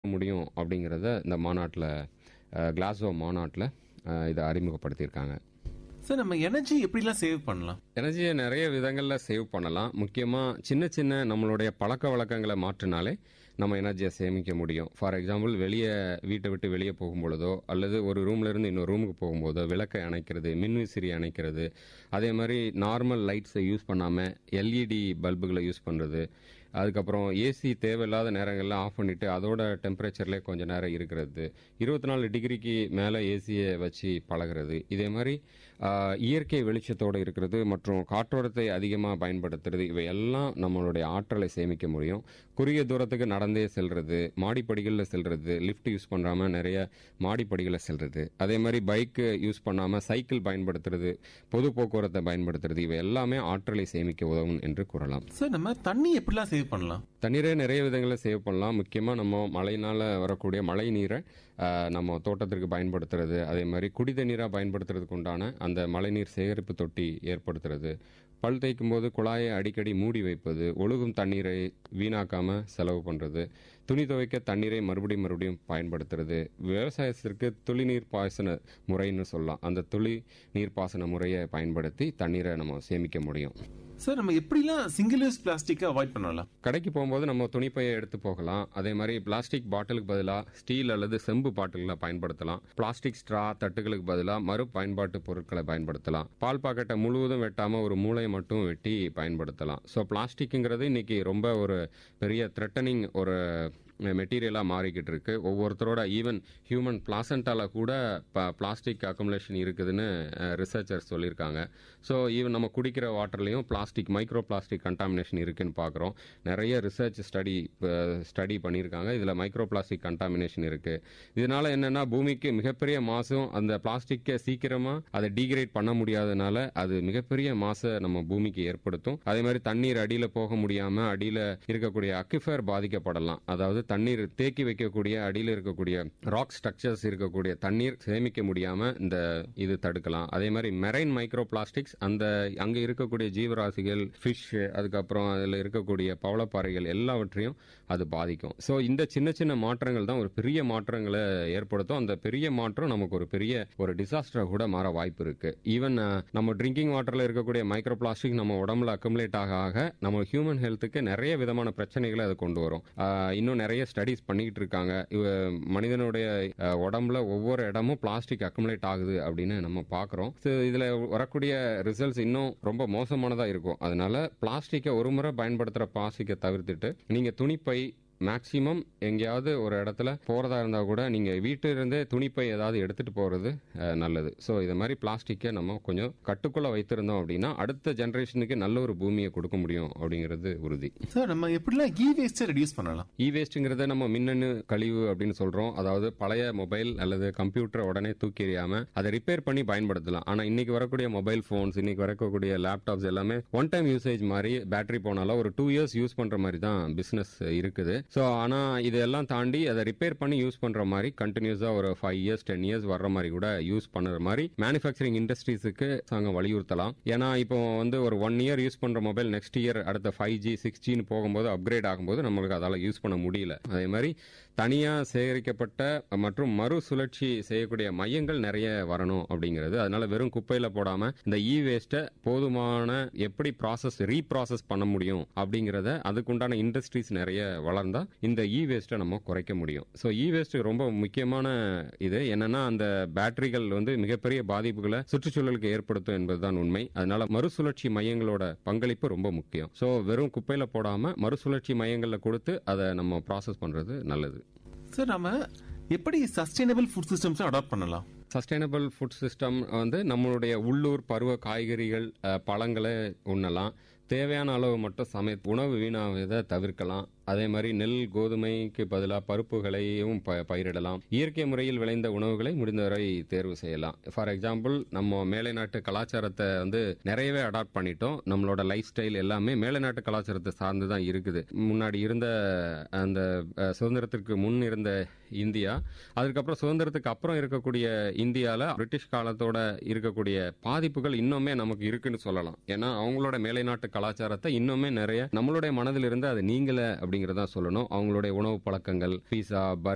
முடியும் அப்படிங்கிறத இந்த மாநாட்டில் கிளாஸ்கோ மாநாட்டில் இதை அறிமுகப்படுத்தியிருக்காங்க சார் நம்ம எனர்ஜி எப்படிலாம் சேவ் பண்ணலாம் எனர்ஜியை நிறைய விதங்களில் சேவ் பண்ணலாம் முக்கியமாக சின்ன சின்ன நம்மளுடைய பழக்க வழக்கங்களை மாற்றினாலே நம்ம எனர்ஜியை சேமிக்க முடியும் ஃபார் எக்ஸாம்பிள் வெளியே வீட்டை விட்டு வெளியே போகும்பொழுதோ அல்லது ஒரு ரூம்ல இருந்து இன்னொரு ரூமுக்கு போகும்போதோ விளக்கை அணைக்கிறது மின்விசிறி அணைக்கிறது அதே மாதிரி நார்மல் லைட்ஸை யூஸ் பண்ணாமல் எல்இடி பல்புகளை யூஸ் பண்ணுறது அதுக்கப்புறம் ஏசி தேவையில்லாத நேரங்களில் ஆஃப் பண்ணிட்டு அதோட டெம்பரேச்சர்லேயே கொஞ்ச நேரம் இருக்கிறது இருபத்தி நாலு டிகிரிக்கு மேலே ஏசியை வச்சு பழகிறது இதே மாதிரி ஆஹ், இயற்கை வெளிச்சத்தோடு இருக்கிறது மற்றும் காற்றோட்டத்தை அதிகமாக பயன்படுத்துறது இவை எல்லாம் நம்மளுடைய ஆற்றலை சேமிக்க முடியும் குறுகிய தூரத்துக்கு நடந்தே செல்றது மாடிப்படிகளில் செல்றது லிஃப்ட் யூஸ் பண்ணாமல் நிறைய மாடிப்படிகளில் செல்றது அதே மாதிரி பைக்கு யூஸ் பண்ணாமல் சைக்கிள் பயன்படுத்துறது பொது போக்குவரத்தை பயன்படுத்துறது இவை எல்லாமே ஆற்றலை சேமிக்க உதவும் என்று கூறலாம் சார் நம்ம தண்ணி எப்படிலாம் சேவ் பண்ணலாம் தண்ணீரை நிறைய விதங்களில் சேவ் பண்ணலாம் முக்கியமாக நம்ம மழையினால் வரக்கூடிய மழை நீரை ஆஹ், நம்ம தோட்டத்திற்கு பயன்படுத்துறது அதே மாதிரி குடி தண்ணீராக பயன்படுத்துறதுக்கு உண்டான அந்த மழைநீர் சேகரிப்பு தொட்டி ஏற்படுத்துறது பல் தேய்க்கும் போது குழாயை அடிக்கடி மூடி வைப்பது ஒழுகும் தண்ணீரை வீணாக்காம செலவு பண்றது துணி துவைக்க தண்ணீரை மறுபடியும் மறுபடியும் பயன்படுத்துறது விவசாயத்திற்கு துளி நீர் பாசன முறைன்னு சொல்லலாம் அந்த துளி நீர் பாசன முறையை பயன்படுத்தி தண்ணீரை நம்ம சேமிக்க முடியும் சார் நம்ம எப்படிலாம் சிங்கிள் யூஸ் பிளாஸ்டிக்கை அவாய்ட் பண்ணலாம் கடைக்கு போகும்போது நம்ம துணிப்பையை எடுத்து போகலாம் அதே மாதிரி பிளாஸ்டிக் பாட்டிலுக்கு பதிலாக ஸ்டீல் அல்லது செம்பு பாட்டில்களை பயன்படுத்தலாம் பிளாஸ்டிக் ஸ்ட்ரா தட்டுகளுக்கு பதிலாக மறு பயன்பாட்டு பொருட்களை பயன்படுத்தலாம் பால் பாக்கெட்டை முழுவதும் வெட்டாம ஒரு மூளையை மட்டும் வெட்டி பயன்படுத்தலாம் ஸோ பிளாஸ்டிக்ங்கிறது இன்னைக்கு ரொம்ப ஒரு பெரிய த்ரெட்டனிங் ஒரு மெட்டீரியலாக மாறிக்கிட்டு இருக்கு ஒவ்வொருத்தரோட ஈவன் ஹியூமன் பிளாசண்டால கூட பிளாஸ்டிக் அக்குமுலேஷன் இருக்குதுன்னு ரிசர்ச்சர்ஸ் சொல்லியிருக்காங்க ஸோ ஈவன் நம்ம குடிக்கிற வாட்டர்லையும் பிளாஸ்டிக் மைக்ரோ பிளாஸ்டிக் கண்டாமினேஷன் இருக்குன்னு பார்க்குறோம் நிறைய ரிசர்ச் ஸ்டடி ஸ்டடி பண்ணியிருக்காங்க இதில் மைக்ரோ பிளாஸ்டிக் கண்டாமினேஷன் இருக்கு இதனால என்னன்னா பூமிக்கு மிகப்பெரிய மாசும் அந்த பிளாஸ்டிக்கை சீக்கிரமா அதை டீகிரேட் பண்ண முடியாதனால அது மிகப்பெரிய மாசை நம்ம பூமிக்கு ஏற்படுத்தும் அதே மாதிரி தண்ணீர் அடியில போக முடியாம அடியில இருக்கக்கூடிய அக்யூஃபர் பாதிக்கப்படலாம் அதாவது தண்ணீர் தேக்கி வைக்கக்கூடிய அடியில இருக்கக்கூடிய ராக் ஸ்ட்ரக்சர்ஸ் இருக்கக்கூடிய தண்ணீர் சேமிக்க முடியாம இந்த இது தடுக்கலாம் அதே மாதிரி மெரைன் மைக்ரோ பிளாஸ்டிக்ஸ் அந்த அங்க இருக்கக்கூடிய ஜீவராசிகள் ஃபிஷ் அதுக்கப்புறம் அதுல இருக்கக்கூடிய பவளப்பாறைகள் எல்லாவற்றையும் அது பாதிக்கும் ஸோ இந்த சின்ன சின்ன மாற்றங்கள் தான் ஒரு பெரிய மாற்றங்களை ஏற்படுத்தும் அந்த பெரிய மாற்றம் நமக்கு ஒரு பெரிய ஒரு டிசாஸ்டரா கூட மாற வாய்ப்பு இருக்கு ஈவன் நம்ம ட்ரிங்கிங் வாட்டர்ல இருக்கக்கூடிய மைக்ரோ பிளாஸ்டிக் நம்ம உடம்புல அக்குமுலேட் ஆக ஆக நம்ம ஹியூமன் ஹெல்த்துக்கு நிறைய விதமான பிரச்சனைகளை அது கொண்டு வரும் ஆஹ் இன்னும் நிறைய ஸ்டடிஸ் பண்ணிக்கிட்டு இருக்காங்க இவ மனிதனுடைய ஆஹ் உடம்புல ஒவ்வொரு இடமும் பிளாஸ்டிக் அக்குமுலேட் ஆகுது அப்படின்னு நம்ம பார்க்குறோம் இதுல வரக்கூடிய ரிசல்ட்ஸ் இன்னும் ரொம்ப மோசமானதா இருக்கும் அதனால பிளாஸ்டிக்கை ஒரு முறை பயன்படுத்துற பிளாஸ்டிக்கை தவிர்த்துட்டு நீங்க துணிப்பை மேக்சிமம் எங்கேயாவது ஒரு இடத்துல போறதா இருந்தா கூட நீங்க வீட்டில இருந்தே துணிப்பை ஏதாவது எடுத்துட்டு போறது அஹ், நல்லது ஸோ இது மாதிரி பிளாஸ்டிக்கை நம்ம கொஞ்சம் கட்டுக்குள்ள வைத்திருந்தோம் அப்படின்னா அடுத்த ஜெனரேஷனுக்கு நல்ல ஒரு பூமியை கொடுக்க முடியும் அப்படிங்கிறது உறுதி சார் நம்ம எப்படிலாம் இ வேஸ்ட்டை ரெடியூஸ் பண்ணலாம் இ வேஸ்ட்ங்கிறத நம்ம மின்னணு கழிவு அப்படின்னு சொல்றோம் அதாவது பழைய மொபைல் அல்லது கம்ப்யூட்டரை உடனே தூக்கி எறியாம அதை ரிப்பேர் பண்ணி பயன்படுத்தலாம் ஆனா இன்னைக்கு வரக்கூடிய மொபைல் போன்ஸ் இன்னைக்கு வரக்கூடிய லேப்டாப்ஸ் எல்லாமே ஒன் டைம் யூசேஜ் மாதிரி பேட்டரி போனாலும் ஒரு டூ இயர்ஸ் யூஸ் பண்ற மாதிரி தான் பிசினஸ் இருக்குது ஸோ ஆனா இதெல்லாம் தாண்டி அதை ரிப்பேர் பண்ணி யூஸ் பண்ற மாதிரி கண்டினியூஸா ஒரு ஃபைவ் இயர்ஸ் டென் இயர்ஸ் வர்ற மாதிரி கூட யூஸ் பண்ணுற மாதிரி மேனுஃபேக்சரிங் இண்டஸ்ட்ரீஸுக்கு நாங்கள் வலியுறுத்தலாம் ஏன்னா இப்போ வந்து ஒரு ஒன் இயர் யூஸ் பண்ற மொபைல் நெக்ஸ்ட் இயர் அடுத்த ஃபைவ் ஜி சிக்ஸ் ஜின்னு போகும்போது அப்கிரேட் ஆகும்போது நம்மளுக்கு அதால யூஸ் பண்ண முடியல அதே மாதிரி தனியா சேகரிக்கப்பட்ட மற்றும் மறுசுழற்சி செய்யக்கூடிய மையங்கள் நிறைய வரணும் அப்படிங்கிறது அதனால வெறும் குப்பையில போடாம இந்த இ வேஸ்ட்டை போதுமான எப்படி ப்ராசஸ் ரீப்ராசஸ் பண்ண முடியும் அப்படிங்கறத அதுக்குண்டான இண்டஸ்ட்ரீஸ் நிறைய வளர்ந்தா இந்த இ வேஸ்ட்டை நம்ம குறைக்க முடியும் ஸோ இ வேஸ்ட் ரொம்ப முக்கியமான இது என்னன்னா அந்த பேட்டரிகள் வந்து மிகப்பெரிய பாதிப்புகளை சுற்றுச்சூழலுக்கு ஏற்படுத்தும் என்பதுதான் உண்மை அதனால மறுசுழற்சி மையங்களோட பங்களிப்பு ரொம்ப முக்கியம் ஸோ வெறும் குப்பையில போடாம மறுசுழற்சி மையங்கள்ல கொடுத்து அதை நம்ம ப்ராசஸ் பண்றது நல்லது சார் நம்ம எப்படி சஸ்டைனபிள் ஃபுட் சிஸ்டம்ஸ் அடாப்ட் பண்ணலாம் சஸ்டைனபிள் ஃபுட் சிஸ்டம் வந்து நம்மளுடைய உள்ளூர் பருவ காய்கறிகள் அஹ், பழங்களை உண்ணலாம் தேவையான அளவு மட்டும் சமை உணவு வீணாவதை தவிர்க்கலாம் அதே மாதிரி நெல் கோதுமைக்கு பதிலாக பருப்புகளையும் ப- பயிரிடலாம் இயற்கை முறையில் விளைந்த உணவுகளை முடிந்தவரை தேர்வு செய்யலாம் ஃபார் எக்ஸாம்பிள் நம்ம மேலை நாட்டு கலாச்சாரத்தை வந்து நிறையவே அடாப்ட் பண்ணிட்டோம் நம்மளோட லைஃப் ஸ்டைல் எல்லாமே மேலை நாட்டு கலாச்சாரத்தை சார்ந்து தான் இருக்குது முன்னாடி இருந்த அந்த அஹ், சுதந்திரத்திற்கு முன் இருந்த இந்தியா அதுக்கப்புறம் சுதந்திரத்துக்கு அப்புறம் இருக்கக்கூடிய இந்தியால பிரிட்டிஷ் காலத்தோட இருக்கக்கூடிய பாதிப்புகள் இன்னுமே நமக்கு இருக்குன்னு சொல்லலாம் ஏன்னா அவங்களோட மேலை நாட்டு கலாச்சாரத்தை இன்னுமே நிறைய நம்மளுடைய மனதில் இருந்து அது நீங்கல அப்படிங்கறத சொல்லணும் அவங்களுடைய உணவு பழக்கங்கள் பீஸா